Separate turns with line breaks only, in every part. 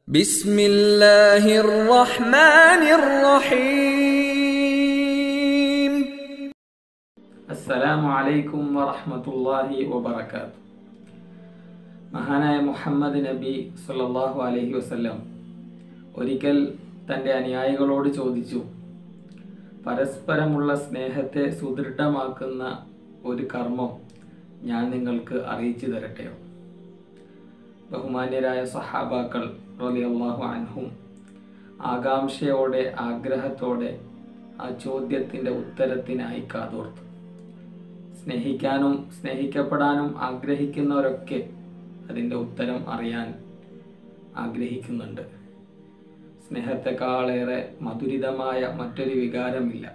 بسم الله الرحمن الرحيم
അസ്സലാമു അലൈക്കും വറഹ്മത്തുള്ളാഹി വബറകാത്ത് മഹാനായ മുഹമ്മദ് നബി സല്ലല്ലാഹു അലൈഹി വസല്ലം ഒരിക്കൽ തൻ്റെ അനുയായികളോട് ചോദിച്ചു പരസ്പരമുള്ള സ്നേഹത്തെ സുദൃഢമാക്കുന്ന ഒരു കർമ്മം ഞാൻ നിങ്ങൾക്ക് അറിയിച്ചു തരട്ടെയോ ബഹുമാന്യരായ സഹാബാക്കൾ റളിയല്ലാഹു അൻഹും ആകാംക്ഷയോടെ ആഗ്രഹത്തോടെ ആ ചോദ്യത്തിൻ്റെ ഉത്തരത്തിനായി കാതോർത്തു സ്നേഹിക്കാനും സ്നേഹിക്കപ്പെടാനും ആഗ്രഹിക്കുന്നവരൊക്കെ അതിൻ്റെ ഉത്തരം അറിയാൻ ആഗ്രഹിക്കുന്നുണ്ട് സ്നേഹത്തെക്കാളേറെ മധുരിതമായ മറ്റൊരു വികാരമില്ല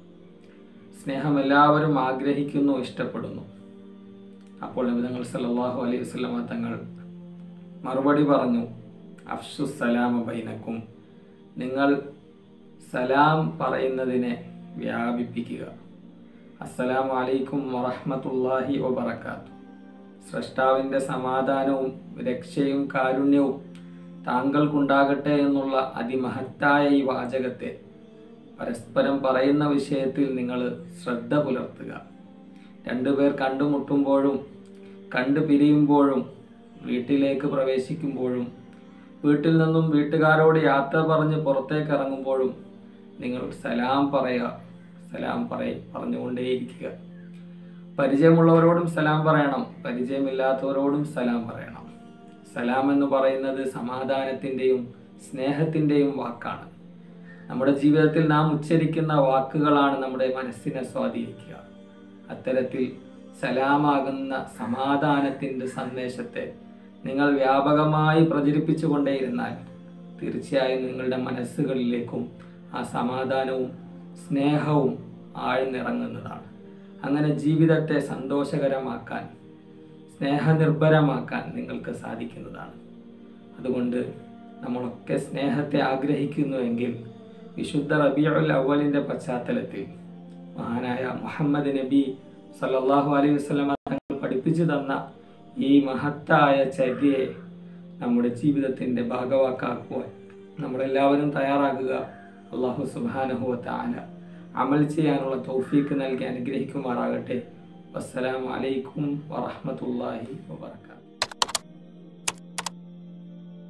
സ്നേഹം എല്ലാവരും ആഗ്രഹിക്കുന്നു ഇഷ്ടപ്പെടുന്നു അപ്പോൾ നബിതങ്ങൾ സല്ലല്ലാഹു അലൈഹി വസല്ലമ തങ്ങൾ മറുപടി പറഞ്ഞു അഫ്ഷു സലാമ ബൈനക്കും നിങ്ങൾ സലാം പറയുന്നതിനെ വ്യാപിപ്പിക്കുക അസ്സലാമു അലൈക്കും വറഹ്മത്തുള്ളാഹി വബറകാത്തു സൃഷ്ടാവിൻ്റെ സമാധാനവും രക്ഷയും കാരുണ്യവും താങ്കൾക്കുണ്ടാകട്ടെ എന്നുള്ള അതിമഹത്തായ ഈ വാചകത്തെ പരസ്പരം പറയുന്ന വിഷയത്തിൽ നിങ്ങൾ ശ്രദ്ധ പുലർത്തുക രണ്ടുപേർ കണ്ടുമുട്ടുമ്പോഴും കണ്ടു പിരിയുമ്പോഴും വീട്ടിലേക്ക് പ്രവേശിക്കുമ്പോഴും വീട്ടിൽ നിന്നും വീട്ടുകാരോട് യാത്ര പറഞ്ഞ് പുറത്തേക്ക് ഇറങ്ങുമ്പോഴും നിങ്ങൾ സലാം പറയുക സലാം പറയ പറഞ്ഞുകൊണ്ടേയിരിക്കുക പരിചയമുള്ളവരോടും സലാം പറയണം പരിചയമില്ലാത്തവരോടും സലാം പറയണം സലാം എന്ന് പറയുന്നത് സമാധാനത്തിൻ്റെയും സ്നേഹത്തിൻ്റെയും വാക്കാണ് നമ്മുടെ ജീവിതത്തിൽ നാം ഉച്ചരിക്കുന്ന വാക്കുകളാണ് നമ്മുടെ മനസ്സിനെ സ്വാധീനിക്കുക അത്തരത്തിൽ സലാമാകുന്ന സമാധാനത്തിൻ്റെ സന്ദേശത്തെ നിങ്ങൾ വ്യാപകമായി പ്രചരിപ്പിച്ചു കൊണ്ടേയിരുന്നാൽ തീർച്ചയായും നിങ്ങളുടെ മനസ്സുകളിലേക്കും ആ സമാധാനവും സ്നേഹവും ആഴ്ന്നിറങ്ങുന്നതാണ് അങ്ങനെ ജീവിതത്തെ സന്തോഷകരമാക്കാൻ സ്നേഹനിർഭരമാക്കാൻ നിങ്ങൾക്ക് സാധിക്കുന്നതാണ് അതുകൊണ്ട് നമ്മളൊക്കെ സ്നേഹത്തെ ആഗ്രഹിക്കുന്നുവെങ്കിൽ വിശുദ്ധ റബിയുൽ അവലിൻ്റെ പശ്ചാത്തലത്തിൽ മഹാനായ മുഹമ്മദ് നബി സല്ലല്ലാഹു അലൈഹി വസല്ലമ തങ്ങൾ പഠിപ്പിച്ചു തന്ന ഈ മഹത്തായ ചര്യയെ നമ്മുടെ ജീവിതത്തിൻ്റെ ഭാഗവാക്കാക്കുവാൻ നമ്മളെല്ലാവരും തയ്യാറാകുക അള്ളാഹു സുബാനഹുവ താല അമൽ ചെയ്യാനുള്ള തൗഫീക്ക് നൽകി അനുഗ്രഹിക്കുമാറാകട്ടെ വസ്സലാമു അലൈക്കും വറഹ്മത്തുള്ളാഹി വബറകാതുഹു